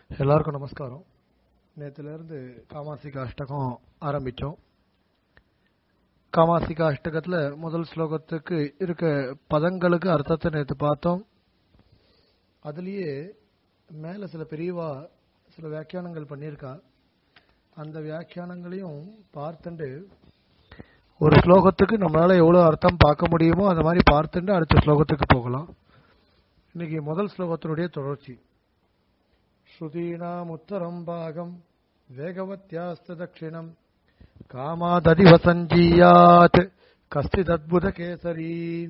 எல்லாருக்கும் நமஸ்காரம் நேற்றுலேருந்து காமாசிகா அஷ்டகம் ஆரம்பித்தோம் காமாசிகா அஷ்டகத்தில் முதல் ஸ்லோகத்துக்கு இருக்க பதங்களுக்கு அர்த்தத்தை நேற்று பார்த்தோம் அதுலேயே மேலே சில பெரியவா சில வியாக்கியானங்கள் பண்ணியிருக்கா அந்த வியாக்கியானங்களையும் பார்த்துண்டு ஒரு ஸ்லோகத்துக்கு நம்மளால எவ்வளோ அர்த்தம் பார்க்க முடியுமோ அந்த மாதிரி பார்த்துட்டு அடுத்த ஸ்லோகத்துக்கு போகலாம் இன்னைக்கு முதல் ஸ்லோகத்தினுடைய தொடர்ச்சி ஸ்ருதீனாமுத்தரம் பாகம் வேகவத்யாஸ்த தட்சிணம் காமாததிவசஞ்சீயாத் கஸ்திதத்புத கேசரி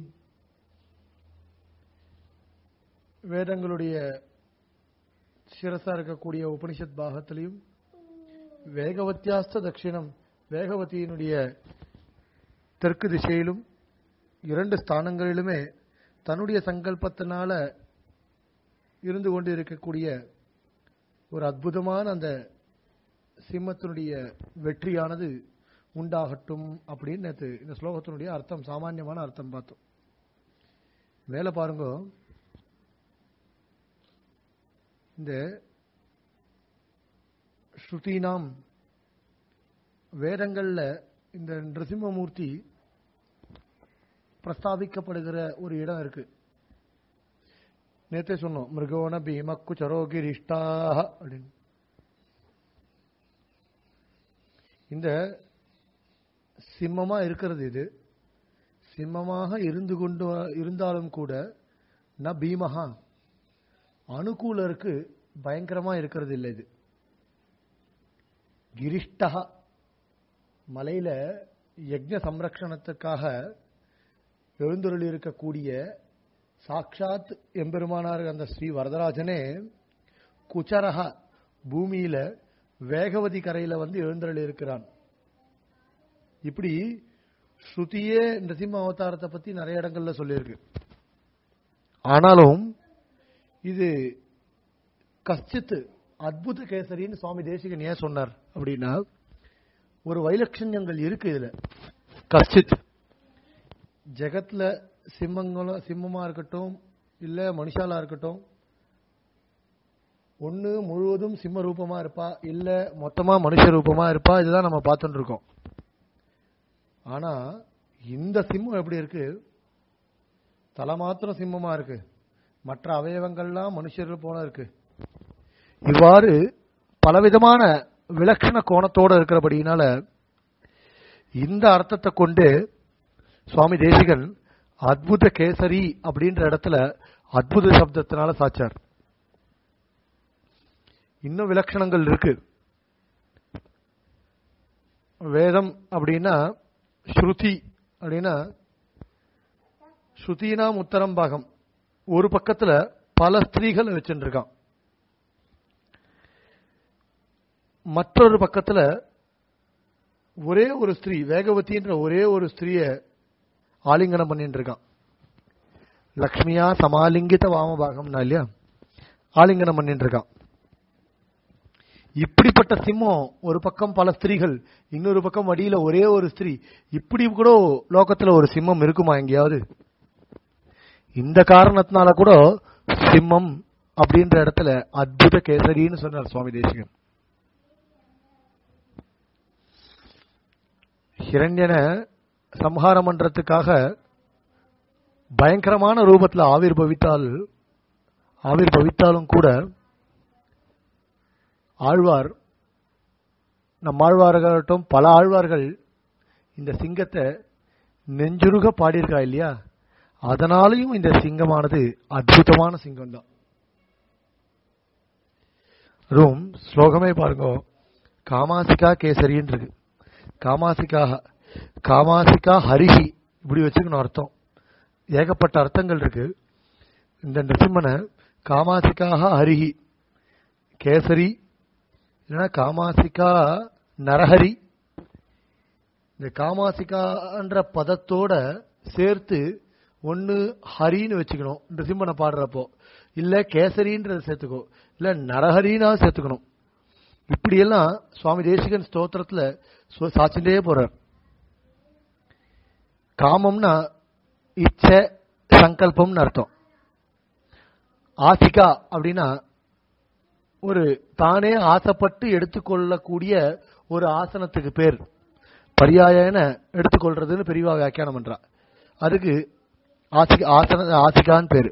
வேதங்களுடைய சிரசா இருக்கக்கூடிய உபனிஷத் பாகத்திலையும் வேகவத்தியாஸ்த தட்சிணம் வேகவதியினுடைய தெற்கு திசையிலும் இரண்டு ஸ்தானங்களிலுமே தன்னுடைய சங்கல்பத்தினால இருந்து கொண்டு இருக்கக்கூடிய ஒரு அற்புதமான அந்த சிம்மத்தினுடைய வெற்றியானது உண்டாகட்டும் அப்படின்னு நேற்று இந்த ஸ்லோகத்தினுடைய அர்த்தம் சாமானியமான அர்த்தம் பார்த்தோம் மேல பாருங்க இந்த ஸ்ருதினாம் வேதங்கள்ல இந்த நிருசிம்மமூர்த்தி பிரஸ்தாபிக்கப்படுகிற ஒரு இடம் இருக்கு நேத்தே சொன்னோம் மிருகோண பீமக்கு சரோகிரிஷ்டாக அப்படின்னு இந்த சிம்மமா இருக்கிறது இது சிம்மமாக இருந்து கொண்டு இருந்தாலும் கூட ந பீமஹா அனுகூலருக்கு பயங்கரமா இருக்கிறது இல்லை இது கிரிஷ்டா மலையில யஜ்ஞ சம்ரக்ஷணத்துக்காக எழுந்தருளி இருக்கக்கூடிய சாட்சாத் எம்பெருமானார் அந்த ஸ்ரீ வரதராஜனே குச்சரக பூமியில வேகவதி கரையில வந்து எழுந்தருளி இருக்கிறான் இப்படி ஸ்ருதியே நரசிம்ம அவதாரத்தை பத்தி நிறைய இடங்கள்ல சொல்லியிருக்கு ஆனாலும் இது கஷ்டித்து அத்புத கேசரின்னு சுவாமி தேசிகன் ஏன் சொன்னார் அப்படின்னா ஒரு வைலட்சண்யங்கள் இருக்கு இதுல கஷ்டித் ஜெகத்துல சிம்மங்களும் சிம்மமா இருக்கட்டும் இல்ல மனுஷாலா இருக்கட்டும் ஒண்ணு முழுவதும் சிம்ம ரூபமா இருப்பா இல்ல மொத்தமா மனுஷ ரூபமா இருப்பா இதுதான் நம்ம பார்த்துட்டு இருக்கோம் ஆனா இந்த சிம்மம் எப்படி இருக்கு தலை மாத்திரம் சிம்மமா இருக்கு மற்ற அவயவங்கள்லாம் மனுஷர்கள் போல இருக்கு இவ்வாறு பலவிதமான விலட்சண கோணத்தோட இருக்கிறபடினால இந்த அர்த்தத்தை கொண்டு சுவாமி தேசிகன் அத்புத கேசரி அப்படின்ற இடத்துல அத்புத சப்தத்தினால சாச்சார் இன்னும் விலட்சணங்கள் இருக்கு வேதம் அப்படின்னா ஸ்ருதி அப்படின்னா ஸ்ருதினாம் உத்தரம் பாகம் ஒரு பக்கத்துல பல ஸ்திரீகள் வச்சுட்டு இருக்கான் மற்றொரு பக்கத்துல ஒரே ஒரு ஸ்திரீ வேகவதின்ற ஒரே ஒரு ஸ்திரீய ஆலிங்கனம் பண்ணிட்டு இருக்கான் லக்ஷ்மியா சமாலிங்கித வாமபாகம்னா இல்லையா ஆலிங்கனம் பண்ணிட்டு இருக்கான் இப்படிப்பட்ட சிம்மம் ஒரு பக்கம் பல ஸ்திரீகள் இன்னொரு பக்கம் வடியில ஒரே ஒரு ஸ்திரீ இப்படி கூட லோகத்துல ஒரு சிம்மம் இருக்குமா எங்கேயாவது இந்த காரணத்தினால கூட சிம்மம் அப்படின்ற இடத்துல அத்புத கேசரின்னு சொன்னார் சுவாமி தேசிகன் ஹிரண்யனை சம்ஹாரம் பண்றதுக்காக பயங்கரமான ரூபத்தில் ஆவிர் பவித்தால் ஆவிர் பவித்தாலும் கூட ஆழ்வார் நம் ஆழ்வார்களாகட்டும் பல ஆழ்வார்கள் இந்த சிங்கத்தை நெஞ்சுருக பாடியிருக்கா இல்லையா அதனாலையும் இந்த சிங்கமானது அற்புதமான சிங்கம் தான் அதுவும் ஸ்லோகமே பாருங்க காமாசிகா கேசரின்னு இருக்கு காமாசிக்காக காமாசிகா ஹரிஹி இப்படி வச்சுக்கணும் அர்த்தம் ஏகப்பட்ட அர்த்தங்கள் இருக்கு இந்த நிருசிம்மனை காமாசிக்காக ஹரிஹி கேசரி இல்லைன்னா காமாசிகா நரஹரி இந்த காமாசிகான்ற பதத்தோட சேர்த்து ஒன்னு ஹரின்னு வச்சுக்கணும் நிருசிம்மனை பாடுறப்போ இல்ல கேசரின்றத சேர்த்துக்கோ இல்ல நரஹரினா சேர்த்துக்கணும் இப்படியெல்லாம் சுவாமி தேசிகன் ஸ்தோத்திரத்துல சாச்சிண்டே போறார் காமம்னா இச்ச சங்கல்பம்னு அர்த்தம் ஆசிகா அப்படின்னா ஒரு தானே ஆசைப்பட்டு எடுத்துக்கொள்ளக்கூடிய ஒரு ஆசனத்துக்கு பேர் பரியாயன எடுத்துக்கொள்றதுன்னு பெரியவா வியாக்கியானம் பண்றா அதுக்கு ஆசி ஆசன ஆசிகான்னு பேரு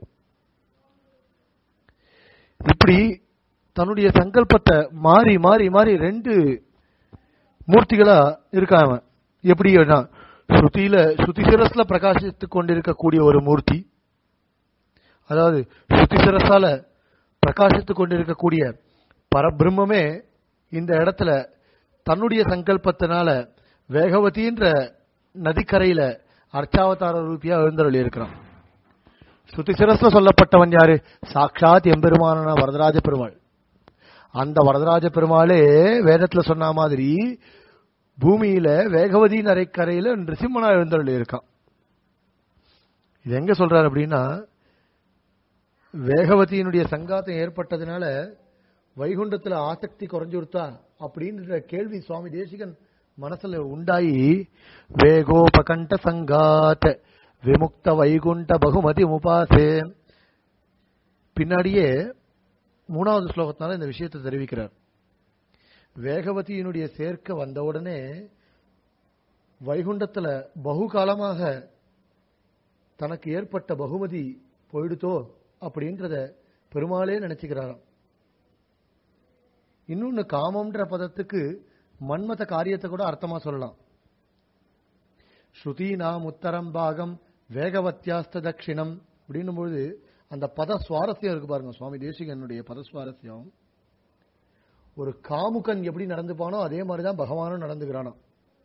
இப்படி தன்னுடைய சங்கல்பத்தை மாறி மாறி மாறி ரெண்டு மூர்த்திகளா இருக்கான் அவன் எப்படி ஸ்ருதியில ஸ்ருதி சிரஸ்ல பிரகாசித்துக் கொண்டிருக்கக்கூடிய ஒரு மூர்த்தி அதாவது ஸ்ருதி சிரஸால பிரகாசித்துக் கொண்டிருக்கக்கூடிய பரபிரம்மே இந்த இடத்துல தன்னுடைய சங்கல்பத்தினால வேகவதின்ற நதிக்கரையில அர்ச்சாவதார ரூபியா எழுந்தருளி இருக்கிறான் ஸ்ருதி சிரஸ்ல சொல்லப்பட்டவன் யாரு சாட்சாத் எம்பெருமான வரதராஜ பெருமாள் அந்த வரதராஜ பெருமாளே வேதத்துல சொன்ன மாதிரி பூமியில வேகவதி நரைக்கரையில நிருசிம்மனா எழுந்தருளி இருக்கான் இது எங்க சொல்றாரு அப்படின்னா வேகவதியினுடைய சங்காத்தம் ஏற்பட்டதுனால வைகுண்டத்துல ஆசக்தி குறைஞ்சுடுத்தா அப்படின்ற கேள்வி சுவாமி தேசிகன் மனசுல உண்டாயி வேகோபகண்ட சங்காத் விமுக்த வைகுண்ட பகுமதி உபாசே பின்னாடியே மூணாவது ஸ்லோகத்தினால இந்த விஷயத்தை தெரிவிக்கிறார் வேகவதியினுடைய சேர்க்க வந்தவுடனே வைகுண்டத்துல பகு காலமாக தனக்கு ஏற்பட்ட பகுமதி போயிடுத்தோ அப்படின்றத பெருமாளே நினைச்சுக்கிறாராம் இன்னொன்னு காமம்ன்ற பதத்துக்கு மன்மத காரியத்தை கூட அர்த்தமா சொல்லலாம் ஸ்ருதி நாம் உத்தரம் பாகம் வேகவத்தியாஸ்த தட்சிணம் அப்படின்னும் பொழுது அந்த பத சுவாரஸ்யம் இருக்கு பாருங்க சுவாமி தேசிகனுடைய பத சுவாரஸ்யம் ஒரு காமுகன் எப்படி நடந்துப்பானோ அதே மாதிரிதான் பகவானும் நடந்துக்கிறானோ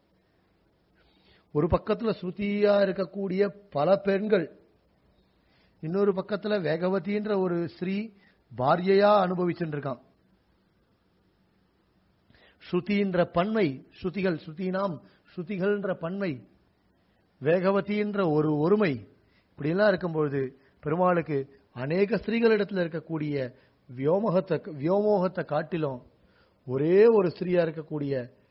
ஒரு பக்கத்துல ஸ்ருதியா இருக்கக்கூடிய பல பெண்கள் இன்னொரு பக்கத்துல வேகவதின்ற ஒரு ஸ்ரீ பாரியையா அனுபவிச்சுட்டு இருக்கான் ஸ்ருதின்ற பன்மை ஸ்ருதிகள் ஸ்ருதினாம் ஸ்ருதிகள்ன்ற பன்மை வேகவதின்ற ஒரு ஒருமை இப்படி எல்லாம் இருக்கும்பொழுது பெருமாளுக்கு அநேக ஸ்திரீகளிடத்துல இருக்கக்கூடிய வியோமோகத்தை வியோமோகத்தை காட்டிலும் ஒரே ஒரு ஸ்திரீயா இருக்கக்கூடிய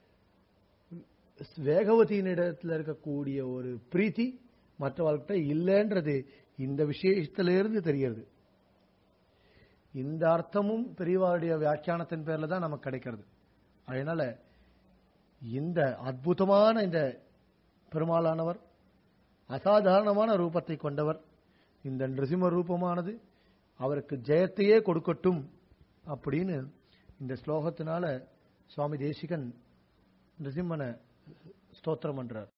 வேகவதியினிடத்துல இருக்கக்கூடிய ஒரு பிரீத்தி மற்றவர்கிட்ட இல்லைன்றது இந்த விஷயத்திலிருந்து தெரிகிறது இந்த அர்த்தமும் பெரியவாருடைய வியாக்கியானத்தின் பேர்ல தான் நமக்கு கிடைக்கிறது அதனால இந்த அற்புதமான இந்த பெருமாளானவர் அசாதாரணமான ரூபத்தை கொண்டவர் இந்த நிருசிம்ம ரூபமானது அவருக்கு ஜெயத்தையே கொடுக்கட்டும் அப்படின்னு இந்த ஸ்லோகத்தினால சுவாமி தேசிகன் நிருசிம்மனை ஸ்தோத்திரம் பண்றார்